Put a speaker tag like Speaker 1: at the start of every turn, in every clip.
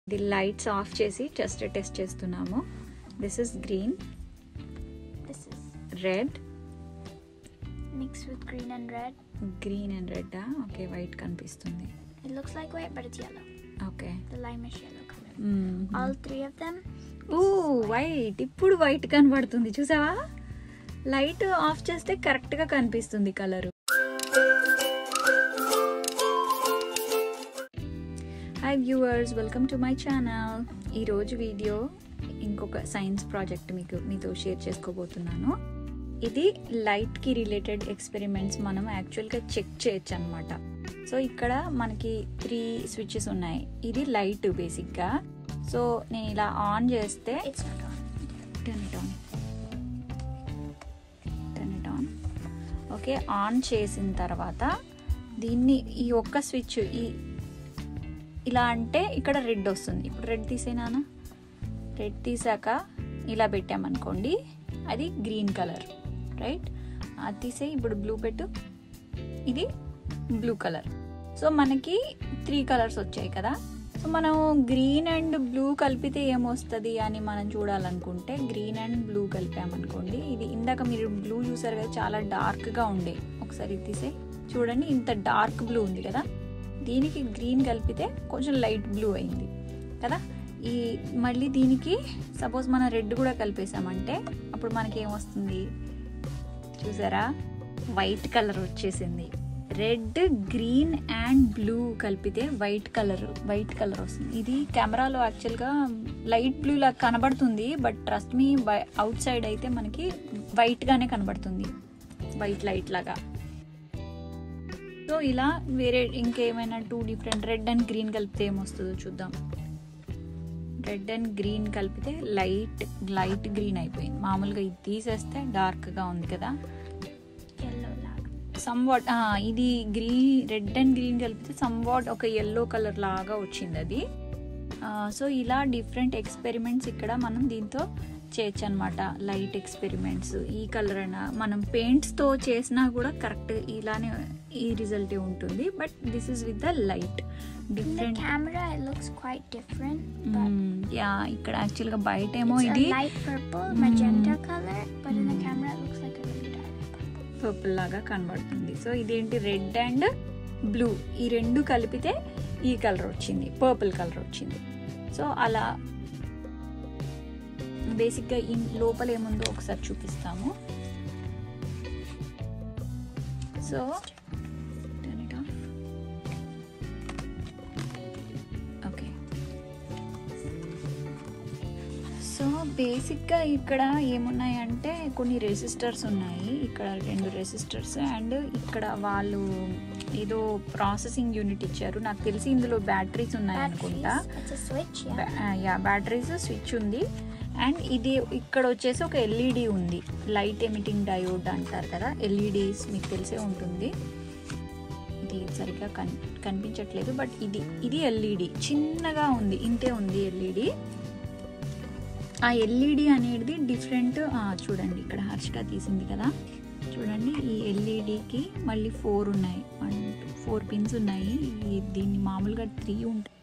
Speaker 1: The lights off చేసి just test చేస్తున్నాము this is green
Speaker 2: This is
Speaker 1: red
Speaker 2: mixed with green and red.
Speaker 1: Green and red okay white కనిపిస్తుంది
Speaker 2: It looks like white, but it's yellow.
Speaker 1: Okay
Speaker 2: The limeish yellow color. All three of them.
Speaker 1: Oh white ఇప్పుడు white కనబడుతుంది చూసావా light off చేస్తే correct గా కనిపిస్తుంది colour hi viewers welcome to my channel ఈరోజు video ఇంకొక science project మీకు మీతో షేర్ చేసుకోబోతున్నాను ఇది లైట్కి రిలేటెడ్ ఎక్స్పెరిమెంట్స్ మనం యాక్చువల్గా చెక్ చేయొచ్చు అనమాట సో ఇక్కడ మనకి త్రీ స్విచ్చెస్ ఉన్నాయి ఇది లైట్ బేసిక్గా సో నేను ఇలా ఆన్ చేస్తే
Speaker 2: It's not on.
Speaker 1: Turn it on turn it on okay on చేసిన తర్వాత దీన్ని ఈ ఒక్క స్విచ్ ఈ ఇలా అంటే ఇక్కడ రెడ్ వస్తుంది ఇప్పుడు రెడ్ తీసేనానా రెడ్ తీసాక ఇలా పెట్టామనుకోండి అది గ్రీన్ కలర్ రైట్ అది తీసే ఇప్పుడు బ్లూ పెట్టు ఇది బ్లూ కలర్ సో మనకి త్రీ కలర్స్ వచ్చాయి కదా సో మనం గ్రీన్ అండ్ బ్లూ కలిపితే ఏమొస్తుంది అని మనం చూడాలనుకుంటే గ్రీన్ అండ్ బ్లూ కలిపామనుకోండి ఇది ఇందాక మీరు బ్లూ చూసారు కదా చాలా డార్క్గా ఉండే ఒకసారి ఇది తీసే చూడండి ఇంత డార్క్ బ్లూ ఉంది కదా దీనికి గ్రీన్ కలిపితే కొంచెం లైట్ బ్లూ అయింది కదా ఈ మళ్ళీ దీనికి సపోజ్ మనం రెడ్ కూడా కలిపేసామంటే అప్పుడు మనకి ఏమొస్తుంది చూసారా వైట్ కలర్ వచ్చేసింది రెడ్ గ్రీన్ అండ్ బ్లూ కలిపితే వైట్ కలర్ వైట్ కలర్ వస్తుంది ఇది కెమెరాలో యాక్చువల్గా లైట్ బ్లూ లాగా కనబడుతుంది but trust me outside అయితే మనకి వైట్గానే కనబడుతుంది వైట్ లైట్ లాగా సో ఇలా వేరే ఇంకేమైనా two different red and green కలిపితే ఏమొస్తుందో చూద్దాం రెడ్ అండ్ గ్రీన్ కలిపితే లైట్ లైట్ గ్రీన్ అయిపోయింది మామూలుగా ఇది తీసేస్తే డార్క్గా ఉంది కదా
Speaker 2: Yellow lag.
Speaker 1: సమ్ వాట్ ఇది గ్రీన్ రెడ్ అండ్ గ్రీన్ కలిపితే సమ్ వాట్ ఒక ఎల్లో కలర్ లాగా వచ్చింది అది సో ఇలా డిఫరెంట్ ఎక్స్పెరిమెంట్స్ ఇక్కడ మనం దీంతో చేయొచ్చు అనమాట లైట్ ఎక్స్పెరిమెంట్స్ ఈ కలర్ అయినా మనం పెయింట్స్తో చేసినా కూడా కరెక్ట్ ఇలానే ఈ రిజల్టే ఉంటుంది but this is with the light
Speaker 2: In the
Speaker 1: different
Speaker 2: camera, it looks quite different, but
Speaker 1: yeah ఇక్కడ యాక్చువల్గా బయట ఏమో
Speaker 2: it's
Speaker 1: ఇది
Speaker 2: a light purple, magenta
Speaker 1: Mm.
Speaker 2: color, but in the
Speaker 1: Mm.
Speaker 2: camera, it looks like a really dark purple.
Speaker 1: Purple లాగా కనబడుతుంది so ఇదేంటి red and blue ఈ రెండు కలిపితే ఈ కలర్ వచ్చింది పర్పుల్ కలర్ వచ్చింది సో అలా బేసిక్గా ఈ లోపల ఏముందో ఒకసారి చూపిస్తాము so turn it off. Okay so బేసిక్గా ఇక్కడ ఏమున్నాయంటే కొన్ని రెసిస్టర్స్ ఉన్నాయి ఇక్కడ రెండు రెసిస్టర్స్ అండ్ ఇక్కడ వాళ్ళు ఏదో ప్రాసెసింగ్ యూనిట్ ఇచ్చారు నాకు తెలిసి ఇందులో బ్యాటరీస్ ఉన్నాయి అనుకుంటా
Speaker 2: Batteries. It's a switch, yeah.
Speaker 1: బ్యా- యా బ్యాటరీస్ స్విచ్ ఉంది అండ్ ఇది ఇక్కడ వచ్చేసి ఒక ఎల్ఈడి ఉంది లైట్ ఎమిటింగ్ డయోడ్ అంటారు కదా ఎల్ఈడీస్ మీకు తెలిసే ఉంటుంది ఇది సరిగ్గా కన్ కనిపించట్లేదు బట్ ఇది ఇది ఎల్ఈడి చిన్నగా ఉంది ఇంతే ఉంది ఎల్ఈడి ఆ ఎల్ఈడి అనేది డిఫరెంట్ చూడండి ఇక్కడ హర్షిక తీసింది కదా చూడండి ఈ ఎల్ఈడికి మళ్ళీ ఫోర్ ఉన్నాయి వన్ ఫోర్ పిన్స్ ఉన్నాయి ఈ- దీన్ని మామూలుగా త్రీ ఉంటాయి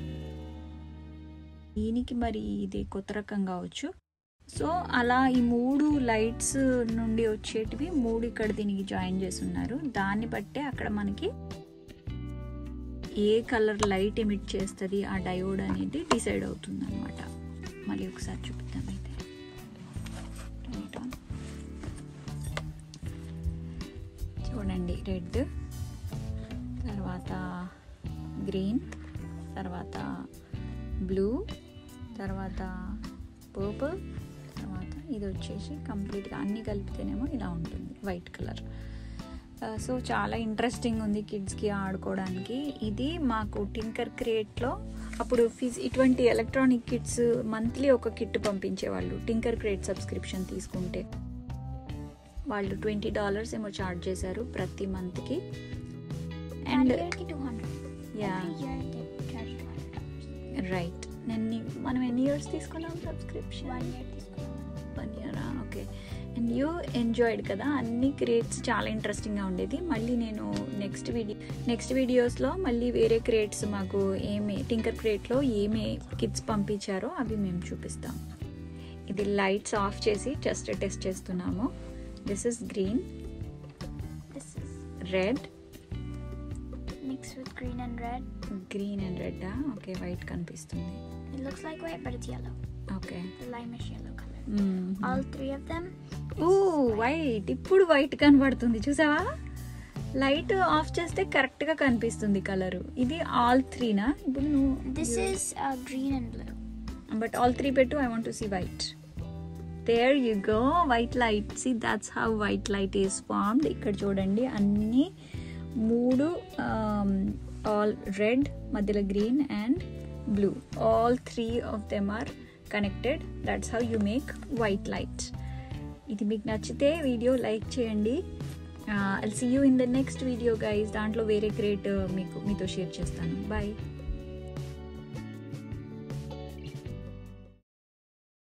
Speaker 1: దీనికి మరి ఇది కొత్త రకం కావచ్చు సో అలా ఈ మూడు లైట్స్ నుండి వచ్చేటివి మూడు ఇక్కడ దీనికి జాయిన్ చేస్తున్నారు దాన్ని బట్టే అక్కడ మనకి ఏ కలర్ లైట్ ఎమిట్ చేస్తుంది ఆ డయోడ్ అనేది డిసైడ్ అవుతుంది అనమాట మళ్ళీ ఒకసారి చూపిద్దాం అయితే Turn it on. చూడండి రెడ్ తర్వాత గ్రీన్ తర్వాత బ్లూ తర్వాత పర్పుల్ తర్వాత ఇది వచ్చేసి కంప్లీట్గా అన్నీ కలిపితేనేమో ఇలా ఉంటుంది వైట్ కలర్ సో చాలా ఇంట్రెస్టింగ్ ఉంది కిడ్స్కి ఆడుకోవడానికి ఇది మాకు టింకర్ క్రియేట్లో అప్పుడు ఫిజ్ ఇటువంటి ఎలక్ట్రానిక్ కిట్స్ మంత్లీ ఒక కిట్ పంపించేవాళ్ళు టింకర్ క్రియేట్ సబ్స్క్రిప్షన్ తీసుకుంటే వాళ్ళు ట్వంటీ డాలర్స్ ఏమో చార్జ్ చేశారు ప్రతి మంత్కి
Speaker 2: One
Speaker 1: and
Speaker 2: year ki 200.
Speaker 1: Yeah.
Speaker 2: Every year they charge $200.
Speaker 1: Right నేను మనం ఎన్ని ఇయర్స్ తీసుకున్నాం సబ్స్క్రిప్షన్
Speaker 2: One year తీసుకున్నాం.
Speaker 1: వన్ ఇయరా ఓకే అండ్ యూ ఎంజాయిడ్ కదా అన్ని క్రియేట్స్ చాలా ఇంట్రెస్టింగ్గా ఉండేది మళ్ళీ నేను నెక్స్ట్ వీడియో నెక్స్ట్ వీడియోస్లో మళ్ళీ వేరే క్రేట్స్ మాకు ఏమి టింకర్ క్రేట్లో ఏమి కిట్స్ పంపించారో అవి మేము చూపిస్తాం ఇది లైట్స్ ఆఫ్ చేసి జస్ట్ టెస్ట్ చేస్తున్నాము this is green
Speaker 2: This is
Speaker 1: red
Speaker 2: mixed with green and red.
Speaker 1: Green and red okay white కనిపిస్తుంది
Speaker 2: It looks like white, but it's yellow.
Speaker 1: Okay
Speaker 2: The limeish yellow color. All three of them.
Speaker 1: Oh white ఇప్పుడు white కనబడుతుంది చూసావా light off చేస్తే కరెక్ట్గా కనిపిస్తుంది colour ఇది all త్రీనా ఇప్పుడు నువ్వు
Speaker 2: This is uh, green and blue.
Speaker 1: But all three పెట్టు I want to see white there you go white light see that's how white light is formed ఇక్కడ చూడండి అన్ని మూడు ఆల్ రెడ్ మధ్యలో green and blue all three of them are connected that's how you make white light ఇది మీకు నచ్చితే video like చేయండి I see you in the next video guys దాంట్లో వేరే క్రియేట్ మీకు మీతో షేర్ చేస్తాను బాయ్